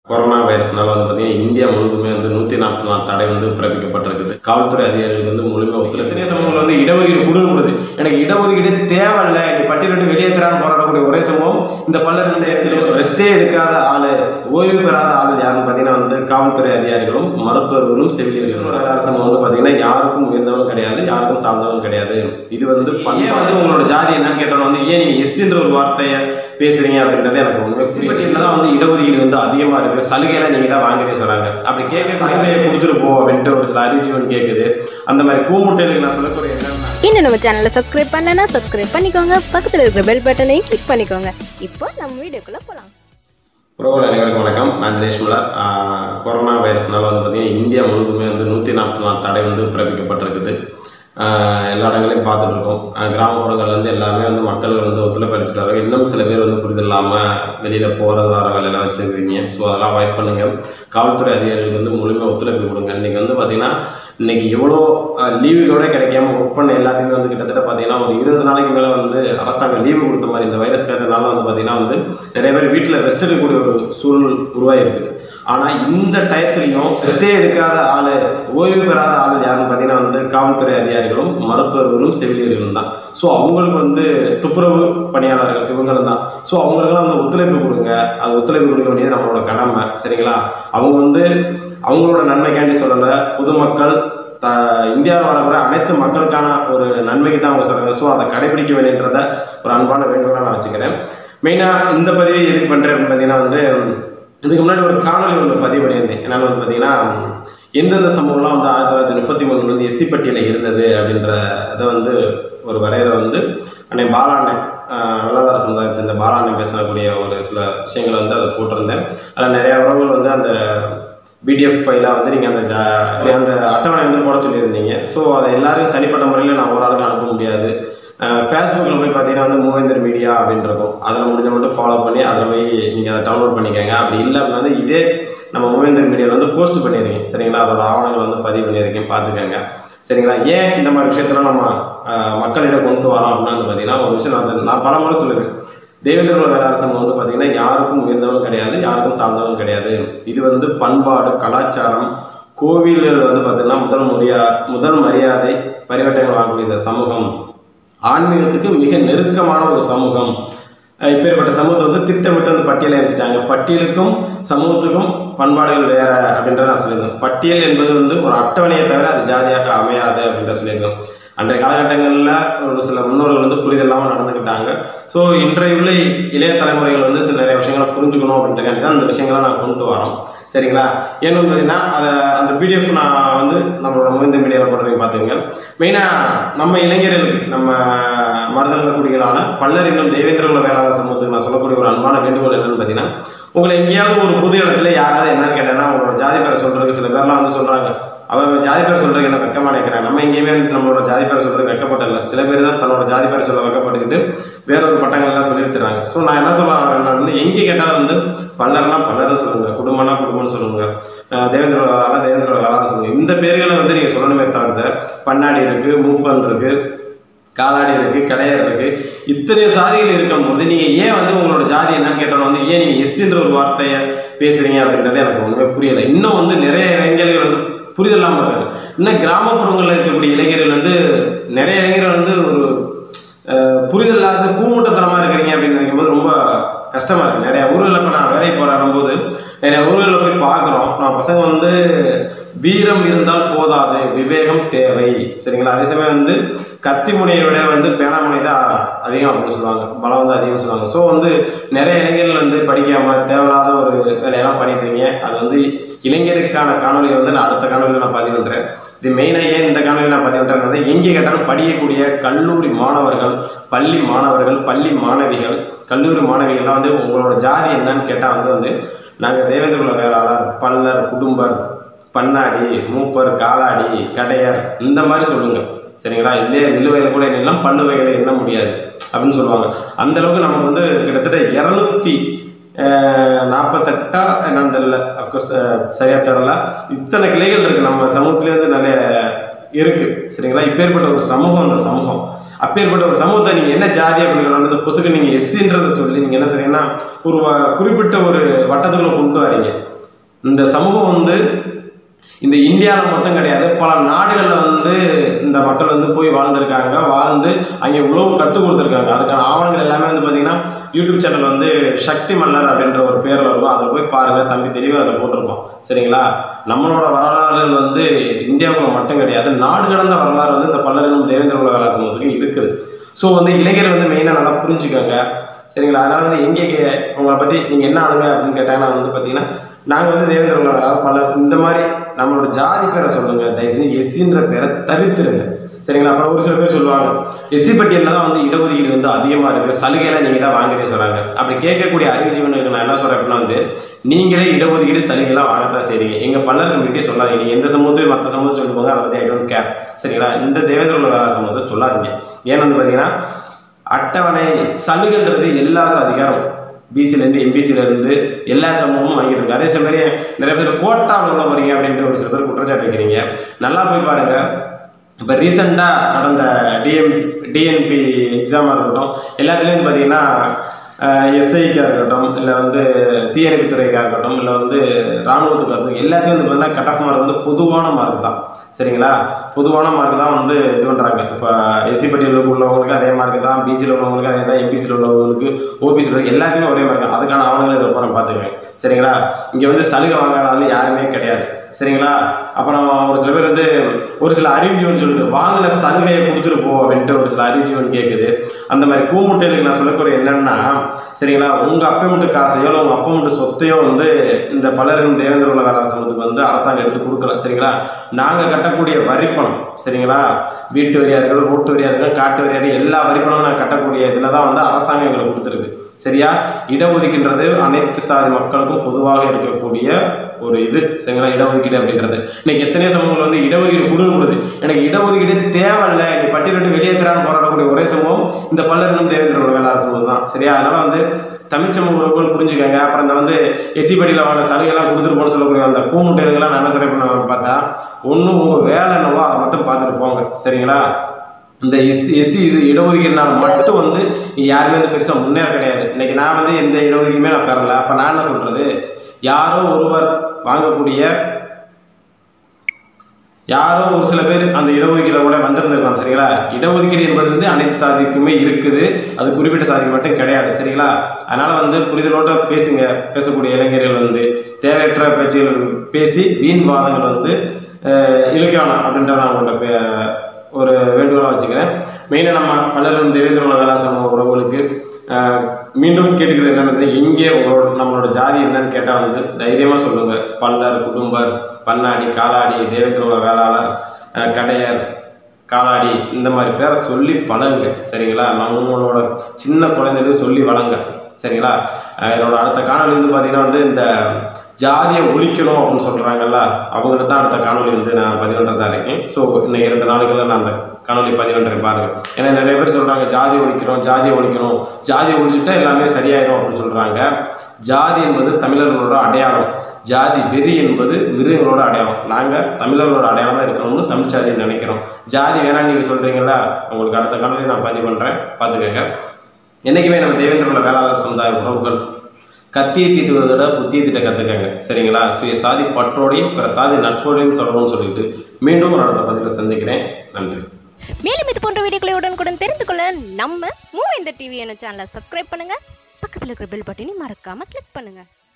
corona வைரஸ்னால வந்து பார்த்தீங்கன்னா India முழுவதுமே வந்து நூற்றி நாற்பது நாள் தடை வந்து பிறப்பிக்கப்பட்டிருக்குது காவல்துறை அதிகாரிகள் வந்து முழுமையாக ஒத்துழைப்பு எத்தனை சமூகங்கள் வந்து இடஒதுக்கீடு கொடுக்கப்படுது எனக்கு இடஒதுக்கீடு தேவையில்லை நீ பட்டியலிட்டு வெளியேற்றான்னு போராடக்கூடிய ஒரே சமூகம் இந்த பல்லர் இந்த இடத்துல ரெஸ்டே எடுக்காத ஆளு ஓய்வு பெறாத ஆள் யாருன்னு பார்த்தீங்கன்னா வந்து காவல்துறை அதிகாரிகளும் மருத்துவர்களும் செவிலியர்களும் வேற அரசாங்கம் வந்து பார்த்தீங்கன்னா யாருக்கும் உயர்ந்தவன் கிடையாது யாருக்கும் தாழ்ந்தவன் கிடையாது இது வந்து பண்ண வந்து உங்களோட ஜாதி என்னன்னு கேட்டோம் வந்து ஏன் நீங்க எஸ்ன்ற ஒரு வார்த்தையை பேசுறீங்க அப்படின்றது எனக்கு ஒண்ணுமே புரியல தான் வந்து இடஒதுக்கீடு வந்து அதிகமா இருக்கு சலுகையெல்லாம் நீங்க தான் வாங்குறீங்கன்னு சொல்றாங்க அப்படி கேட்க சலுகையை கொடுத்துட்டு போ அப்படின்ட்டு ஒரு சில அறிவிச்சுவன் கேட்குது அந்த மாதிரி கூமுட்டைகளுக்கு நான் சொல்லக்கூடிய என்னன்னா இன்னும் நம்ம சேனலை சப்ஸ்கிரைப் பண்ணலனா சப்ஸ்கிரைப் பண்ணிக்கோங்க பக்கத்தில் இருக்கிற பெல் பட்டனையும் கிளிக் பண்ணிக்கோங்க இப்போ நம்ம வீடியோக்குள்ள போகலாம் உறவுகள் அனைவருக்கும் வணக்கம் நான் தினேஷ் மலர் ஆஹ் கொரோனா வைரஸ்னால வந்து பார்த்தீங்கன்னா இந்தியா முழுவதுமே வந்து நூற்றி நாற்பது நாள் தடை வந்து பிறப்பிக்கப்பட்டிருக்குது ஆஹ் எல்லா இடங்களையும் பார்த்துட்டு இருக்கோம் ஆஹ் கிராமப்புறங்கள்ல இருந்து எல்லாமே வந்து மக்கள் வந்து ஒத்துழைப்பு அளிச்சுட்டு வராங்க இன்னும் சில பேர் வந்து புரிதல் இல்லாமல் வெளியில் போகிறது வர வேலையெல்லாம் வச்சுருக்கீங்க ஸோ அதெல்லாம் அவாய்ட் பண்ணுங்க காவல்துறை அதிகாரிகளுக்கு வந்து முழுமையாக ஒத்துழைப்பு கொடுங்க இன்னைக்கு வந்து பார்த்தீங்கன்னா இன்னைக்கு எவ்வளோ லீவுகளோட கிடைக்காம ஒர்க் பண்ண எல்லாத்தையுமே வந்து கிட்டத்தட்ட பார்த்தீங்கன்னா ஒரு இருபது நாளைக்கு மேலே வந்து அரசாங்கம் லீவு கொடுத்த மாதிரி இந்த வைரஸ் காய்ச்சனால வந்து பார்த்தீங்கன்னா வந்து நிறைய பேர் வீட்டில் ரெஸ்ட் எடுக்கக்கூடிய ஒரு சூழல் உருவாகிருக்குது ஆனால் இந்த டயத்துலையும் ரெஸ்டே எடுக்காத ஆள் ஓய்வு பெறாத ஆள் யாருன்னு பார்த்தீங்கன்னா வந்து காவல்துறை அதிகாரிகளும் மருத்துவர்களும் செவிலியர்களும் தான் ஸோ அவங்களுக்கு வந்து துப்புரவு பணியாளர்கள் இவங்களும் தான் ஸோ அவங்களுக்கெல்லாம் வந்து ஒத்துழைப்பு கொடுங்க அது ஒத்துழைப்பு கொடுக்க வேண்டியது நம்மளோட கடமை சரிங்களா அவங்க வந்து அவங்களோட நன்மைக்காண்டி சொல்லலை பொதுமக்கள் த இந்தியாவில் வாழக்கூடிய அனைத்து மக்களுக்கான ஒரு நன்மைக்கு தான் அவங்க சொல்கிறாங்க ஸோ அதை கடைபிடிக்க வேண்டியன்றத ஒரு அன்பான வேண்டுகோளாக நான் வச்சுக்கிறேன் மெயினாக இந்த பதிவை எதுக்கு பண்ணுறேன் அப்படின்னு பார்த்தீங்கன்னா வந்து இதுக்கு முன்னாடி ஒரு காணொலி ஒன்று பதிவு பண்ணியிருந்தேன் என்னன்னு வந்து பார்த்தீங்கன்னா எந்தெந்த சம்பவம்லாம் வந்து ஆயிரத்தி தொள்ளாயிரத்தி முப்பத்தி மூணுல வந்து எஸ்சி பட்டியலில் இருந்தது அப்படின்ற இதை வந்து ஒரு வரையறை வந்து அன்னை பாலாண்ணன் வெள்ளாதார சமுதாயத்தை சேர்ந்த பாலாண்ணன் பேசக்கூடிய ஒரு சில விஷயங்களை வந்து அதை போட்டிருந்தேன் அதில் நிறைய உறவுகள் வந்து அந்த பிடிஎஃப் ஃபைலாக வந்து நீங்கள் அந்த ஜா அந்த அட்டவணை வந்து போட சொல்லியிருந்தீங்க ஸோ அதை எல்லாரும் தனிப்பட்ட முறையில் நான் ஒரு ஆளுக்கு அனுப்ப முடியாது ஃபேஸ்புக்கில் போய் பார்த்தீங்கன்னா வந்து மூவேந்தர் மீடியா அப்படின்னு இருக்கும் அதில் முடிஞ்ச மட்டும் ஃபாலோ பண்ணி அதில் போய் நீங்கள் அதை டவுன்லோட் பண்ணிக்கோங்க அப்படி இல்லை அப்படின்னா வந்து இதே நம்ம மூவேந்தர் மீடியாவில் வந்து போஸ்ட் பண்ணியிருக்கேன் சரிங்களா அதோட ஆவணங்கள் வந்து பதிவு பண்ணியிருக்கேன் பார்த்துக்கோங்க சரிங்களா ஏன் இந்த மாதிரி விஷயத்தெல்லாம் நம்ம அஹ், மக்களிடம் கொண்டு வரோம் அப்படின்னா வந்து பார்த்தீங்கன்னா ஒரு விஷயம் நான் வந்து- நான் பல முறை சொல்லுவேன் தேவேந்திர வேளாண் அரசாங்கம் வந்து பார்த்தீங்கன்னா யாருக்கும் உயர்ந்தவன் கிடையாது யாருக்கும் தாழ்ந்தவன் கிடையாது இது வந்து பண்பாடு கலாச்சாரம் கோவில்கள் வந்து பார்த்தீங்கன்னா முதல் மரியா முதல் மரியாதை பரிவட்டங்கள் வாங்கக்கூடிய இந்த சமூகம் ஆன்மீகத்துக்கு மிக நெருக்கமான ஒரு சமூகம் அஹ் இப்பேற்பட்ட சமூகத்தை வந்து திட்டமிட்டு வந்து பட்டியலை அடிச்சிட்டாங்க பட்டியலுக்கும் சமூகத்துக்கும் பண்பாடுகள் வேற அப்படின்றத நான் சொல்லியிருந்தேன் பட்டியல் என்பது வந்து ஒரு அட்டவணையை தவிர அது ஜாதியாக அமையாது அப்படின்ற சொல்லியிருக்கோம் அன்றைய காலகட்டங்களில் ஒரு சில முன்னோர்கள் வந்து புரிதல் இல்லாமல் நடந்துக்கிட்டாங்க ஸோ இன்றைய உள்ள இளைய தலைமுறைகள் வந்து சில நிறைய விஷயங்களை புரிஞ்சுக்கணும் அப்படின்றக்காண்டி தான் அந்த விஷயங்களை நான் கொண்டு வரோம் சரிங்களா ஏன்னு பார்த்தீங்கன்னா அதை அந்த பிடிஎஃப் நான் வந்து நம்மளோட முகிந்த மீடியாவில் போடுறீங்க பார்த்துங்க மெயினாக நம்ம இளைஞர்களுக்கு நம்ம மருதநல குடிகளான பல்லர் இன்னும் தேவேந்திரகுல வேளாண் சமூகத்துக்கு நான் சொல்லக்கூடிய ஒரு அன்பான வேண்டுகோள் என்னன்னு பார்த்தீங்கன்னா உங்களை எங்கேயாவது ஒரு புது இடத்துல யாராவது என்னன்னு கேட்டேன்னா உங்களோட ஜாதி பேரை சொல்றதுக்கு சில பேர்லாம் வந்து சொல்றாங்க அவன் ஜாதி பேர் சொல்றதுக்கு என்ன வெக்கமா நினைக்கிறேன் நம்ம எங்கேயுமே வந்து நம்மளோட ஜாதி பேர் சொல்றதுக்கு வெக்கப்படல சில பேர் தான் தன்னோட ஜாதி பேர் சொல்ல வெக்கப்பட்டுக்கிட்டு வேற ஒரு பட்டங்கள்லாம் சொல்லி தராங்க ஸோ நான் என்ன சொல்ல வரேன்னா வந்து எங்கே கேட்டாலும் வந்து பல்லர்னா பல்லர்னு சொல்லுங்க குடும்பம்னா குடும்பம்னு சொல்லுங்க அஹ் தேவேந்திர வேளாண் தேவேந்திர வேளாண் சொல்லுங்க இந்த பேர்களை வந்து நீங்க சொல்லணுமே தவிர்த்து பண்ணாடி இருக்கு மூப்பன் இருக்கு காலாடி இருக்கு கடையர் இருக்கு இத்தனை சாதிகள் இருக்கும்போது நீங்க ஏன் வந்து உங்களோட ஜாதி என்னன்னு கேட்டோம்னா வந்து ஏன் நீங்க எஸ்ன்ற ஒரு வார்த்தையை பேசுறீங்க அப்படின்றது எனக்கு ஒண்ணுமே புரியல இன்னும் வந்து நிறைய இளைஞர்கள் வந்து புரிதல் இல்லாம இருக்காங்க இன்னும் கிராமப்புறங்களில் இருக்கக்கூடிய இளைஞர்கள் வந்து நிறைய இளைஞர்கள் வந்து ஒரு அஹ், புரிதல் இல்லாத கூமூட்டத்தனமா இருக்கிறீங்க அப்படின்னு நினைக்கும்போது ரொம்ப கஷ்டமா இருக்கு நிறைய ஊர்களில் இப்போ நான் வேலைக்கு போகிற போது நிறைய ஊர்களில் போய் பார்க்குறோம் நான் பசங்க வந்து வீரம் இருந்தால் போதாது விவேகம் தேவை சரிங்களா அதே சமயம் வந்து கத்தி முனையை விட வந்து பேனாமுனை தான் அதிகம் அப்படின்னு சொல்லுவாங்க பலம் வந்து அதிகம் சொல்லுவாங்க ஸோ வந்து நிறைய இளைஞர்கள் வந்து படிக்காம தேவையில்லாத ஒரு வேலையெல்லாம் பண்ணிட்டு இருக்கீங்க அது வந்து இளைஞருக்கான காணொலியை வந்து நான் அடுத்த காணொலியில் நான் பதிவு பண்ணுறேன் இது மெயினாக ஏன் இந்த காணொலி நான் பதிவு பண்ணுறேன் வந்து எங்கே கேட்டாலும் படிக்கக்கூடிய கல்லூரி மாணவர்கள் பள்ளி மாணவர்கள் பள்ளி மாணவிகள் கல்லூரி மாணவிகள்லாம் வந்து உங்களோட ஜாதி என்னன்னு கேட்டால் வந்து வந்து நாங்கள் தேவேந்திர குல வேளாளர் பல்லர் குடும்பர் பண்ணாடி மூப்பர் காலாடி கடையர் இந்த மாதிரி சொல்லுங்க சரிங்களா இல்லையே நிலுவையில் கூட எண்ணலாம் பல்லுவைகளை எண்ண முடியாது அப்படின்னு சொல்லுவாங்க அந்த அளவுக்கு நமக்கு வந்து கிட்டத்தட்ட இரநூத்தி நாற்பத்தெட்டா என்னன்னு தெரியல அஃப்கோர்ஸ் சரியா தெரியல இத்தனை கிளைகள் இருக்கு நம்ம சமூகத்திலே வந்து நிறைய இருக்கு சரிங்களா இப்பேற்பட்ட ஒரு சமூகம் அந்த சமூகம் அப்பேற்பட்ட ஒரு சமூகத்தை நீங்க என்ன ஜாதி அப்படிங்கிறது பொசுக்கு நீங்க எஸ்சின்றதை சொல்லி நீங்க என்ன செய்றீங்கன்னா ஒரு வ- குறிப்பிட்ட ஒரு வட்டத்துக்குள்ள கொண்டு வரீங்க இந்த சமூகம் வந்து இந்த இந்தியாவில் மட்டும் கிடையாது பல நாடுகளில் வந்து இந்த மக்கள் வந்து போய் வாழ்ந்திருக்காங்க வாழ்ந்து அங்கே உழவு கற்றுக் கொடுத்துருக்காங்க அதுக்கான ஆவணங்கள் எல்லாமே வந்து பார்த்தீங்கன்னா யூடியூப் சேனல் வந்து சக்தி மல்லர் அப்படின்ற ஒரு பேரில் இருக்கும் அதில் போய் பாருங்கள் தம்பி தெளிவாக அதில் போட்டிருப்போம் சரிங்களா நம்மளோட வரலாறுகள் வந்து இந்தியாவுக்குள்ள மட்டும் கிடையாது நாடு கடந்த வரலாறு வந்து இந்த பல்லரினும் தேவேந்திர குல வேலா சமூகத்துக்கு இருக்குது ஸோ வந்து இளைஞர் வந்து மெயினாக நல்லா புரிஞ்சுக்கோங்க சரிங்களா அதனால வந்து எங்கே கே- உங்களை பற்றி நீங்கள் என்ன ஆளுங்க அப்படின்னு கேட்டாங்கன்னா வந்து பார்த்தீங்கன்னா நாங்கள் வந்து தேவேந்திர குல வேலா பல இந்த மாதிரி நம்மளோட ஜாதி பேரை சொல்லுங்க தயவு செஞ்சு எஸ்சின்ற பேரை தவிர்த்துருங்க சரிங்களா அப்புறம் ஒரு சில பேர் சொல்லுவாங்க எஸ்சி பட்டியலில் தான் வந்து இடஒதுக்கீடு வந்து அதிகமாக இருக்குது சலுகையெல்லாம் நீங்கள் தான் வாங்குறீங்கன்னு சொல்கிறாங்க அப்படி கேட்கக்கூடிய அறிவு ஜீவனுக்கு நான் என்ன சொல்கிறேன் அப்படின்னா வந்து நீங்களே இடஒதுக்கீடு சலுகைலாம் வாங்கத்தான் செய்றீங்க எங்கள் பல்லர் கமிட்டியே சொல்லாதீங்க நீங்கள் எந்த சமூகத்தையும் மற்ற சமூகத்தை சொல்லுவாங்க அதை பற்றி ஐ டோன்ட் கேர் சரிங்களா இந்த தேவேந்திர குல வேலா சமூகத்தை சொல்லாதீங்க ஏன்னு வந்து பார்த்தீங்கன்னா அட்டவணை சலுகைன்றது எல்லா அதிகாரம் பிசிலேருந்து எம்பிசிலேருந்து எல்லா சமூகமும் வாங்கிட்டு இருக்கு அதே சமயம் நிறைய பேர் கோட்டாவில் உள்ள வரீங்க அப்படின்ட்டு ஒரு சில பேர் குற்றச்சாட்டு வைக்கிறீங்க நல்லா போய் பாருங்க இப்போ ரீசெண்டாக நடந்த டிஎம் டிஎன்பி எக்ஸாமாக இருக்கட்டும் எல்லாத்துலேயும் வந்து பார்த்தீங்கன்னா எஸ்ஐக்காக இருக்கட்டும் இல்லை வந்து தீயணைப்பு துறைக்காக இருக்கட்டும் இல்லை வந்து இராணுவத்துக்காக இருக்கட்டும் எல்லாத்தையும் வந்து பார்த்தீங்கன்னா கட் ஆஃப் மார்க் வந்து பொதுவான மார்க் தான் சரிங்களா பொதுவான மார்க் தான் வந்து இது பண்ணுறாங்க இப்போ எஸ்சி பட்டியலில் உள்ளவங்களுக்கு அதே மார்க் தான் பிசியில் உள்ளவங்களுக்கு அதே தான் எம்பிசியில் உள்ளவங்களுக்கு ஓபிசியில் உள்ளவங்க எல்லாத்தையுமே ஒரே மார்க் தான் அதுக்கான ஆவணங்களை இதை போகிற பார்த்துக்கங்க சரிங்களா இங்கே வந்து சலுகை வாங்காதாலும் யாருமே கிடையாது சரிங்களா அப்புறம் ஒரு சில பேர் வந்து ஒரு சில அறிவுஜீவன் சொல்லுது வாங்கின சலுகையை கொடுத்துட்டு போ அப்படின்ட்டு ஒரு சில அறிவுஜீவன் கேட்குது அந்த மாதிரி கூமுட்டைகளுக்கு நான் சொல்லக்கூடிய என்னன்னா சரிங்களா உங்க அப்பா மட்டும் காசையோ இல்லை உங்க அப்பா மட்டும் சொத்தையோ வந்து இந்த பலரும் தேவேந்திர உலக அரசாங்கத்துக்கு வந்து அரசாங்கம் எடுத்து கொடுக்கல சரிங்களா நாங்க கட்டக்கூடிய வரிப்பணம் சரிங்களா வீட்டு வரியா இருக்கட்டும் ரோட்டு வரியா இருக்கட்டும் காட்டு வரியா இருக்கட்டும் எல்லா வரிப்பணமும் நான் கட்டக்கூடிய இதில் தான் வந்து அரசாங்கம் எங்களுக்கு கொடுத்துருக்கு சரியா இடஒதுக்கீன்றது அனைத்து சாதி மக்களுக்கும் பொதுவாக இருக்கக்கூடிய ஒரு இது சரிங்களா இடஒதுக்கீடு அப்படின்றது இன்னைக்கு எத்தனை சமூகங்கள் வந்து இடஒதுக்கீடு கொடுங்க கொடுது எனக்கு இடஒதுக்கீடு தேவையில்ல நீ பட்டியலிட்டு வெளியேற்றான்னு போராடக்கூடிய ஒரே சமூகம் இந்த பல்லரனும் தேவேந்திர உலக வேளாண் சமூகம் தான் சரியா அதனால வந்து தமிழ் சமூக உறவுகள் புரிஞ்சுக்கங்க அப்புறம் இந்த வந்து எஸ்சி படியில் வாங்க சலுகைலாம் கொடுத்துருப்போம்னு சொல்லக்கூடிய அந்த பூமுட்டைகளுக்கெல்லாம் நான் என்ன சொல்ல பண்ண பார்த்தா ஒன்றும் உங்கள் வேலை என்னவோ அதை மட்டும் பார்த்துட்டு போங்க சரிங்களா இந்த எஸ் எஸ்சி இது இடஒதுக்கீடுனால மட்டும் வந்து நீ யாருமே வந்து பெருசாக முன்னேற கிடையாது இன்னைக்கு நான் வந்து எந்த இடஒதுக்கீடுமே நான் பெறல அப்போ நான் என்ன சொல்றது யாரோ ஒருவர் வாங்கக்கூடிய யாரோ ஒரு சில பேர் அந்த இடஒதுக்கீடு கூட வந்திருந்திருக்கலாம் சரிங்களா இடஒதுக்கீடு என்பது வந்து அனைத்து சாதிக்குமே இருக்குது அது குறிப்பிட்ட சாதிக்கு மட்டும் கிடையாது சரிங்களா அதனால வந்து புரிதலோட பேசுங்க பேசக்கூடிய இளைஞர்கள் வந்து தேவையற்ற பேச்சுகள் பேசி வீண் வாதங்கள் வந்து அஹ், இழுக்க வேணாம் அப்படின்ற நான் உங்கள்கிட்ட பே- ஒரு வேண்டுகோளாக வச்சுக்கிறேன் மெயினாக நம்ம பலரும் தேவேந்திர உலக வேலாசம உறவுகளுக்கு அஹ், மீண்டும் கேட்டுக்கிறது என்னன்னு எங்கே உங்களோட நம்மளோட ஜாதி என்னன்னு கேட்டால் வந்து தைரியமாக சொல்லுங்கள் பல்லர் குடும்பர் பன்னாடி காலாடி தேவேந்திர உலக வேளாளர் அஹ், கடையர் காலாடி இந்த மாதிரி பேரை சொல்லி பழகுங்க சரிங்களா நம்மளோட சின்ன குழந்தைகளுக்கு சொல்லி வளங்க சரிங்களா அஹ், என்னோட அடுத்த காணொளி வந்து பார்த்தீங்கன்னா வந்து இந்த ஜாதியை ஒழிக்கணும் அப்படின்னு சொல்கிறாங்கல்ல அவங்களுக்கு தான் அடுத்த காணொளி வந்து நான் பதினொன்றதா இருக்கேன் ஸோ இன்னும் இரண்டு நாளுக்குள்ள நான் அந்த காணொளி பதினொன்றரை பாருங்க ஏன்னா நிறைய பேர் சொல்கிறாங்க ஜாதி ஒழிக்கிறோம் ஜாதியை ஒழிக்கணும் ஜாதியை ஒழிச்சுட்டா எல்லாமே சரியாயிடும் அப்படின்னு சொல்கிறாங்க ஜாதி என்பது தமிழர்களோட அடையாளம் ஜாதி வெறி என்பது மிருகங்களோட அடையாளம் நாங்கள் தமிழர்களோட அடையாளமாக இருக்கணும்னு தமிழ் ஜாதியை நினைக்கிறோம் ஜாதி வேணாம்னு நீங்கள் சொல்கிறீங்களா உங்களுக்கு அடுத்த காணொலி நான் பதிவு பண்ணுறேன் பார்த்துக்கோங்க என்றைக்குமே நம்ம தேவேந்திரோட வேளாளர் சமுதாய உறவுகள் கத்தியை தீட்டுவதை விட புத்தியை தீட்ட கற்றுக்கங்க சரிங்களா சுய சாதி பற்றோடையும் பிற சாதி நட்போடையும் தொடரும்னு சொல்லிட்டு மீண்டும் ஒரு அடுத்த பதிவில் சந்திக்கிறேன் நன்றி மேலும் இது போன்ற வீடியோக்களை உடனுக்குடன் தெரிந்து கொள்ள நம்ம மூவ் இந்த டிவி என்ன சேனலை சப்ஸ்கிரைப் பண்ணுங்க பக்கத்தில் இருக்கிற பெல் பட்டனையும் மறக்காம கிளிக் பண்ணுங்க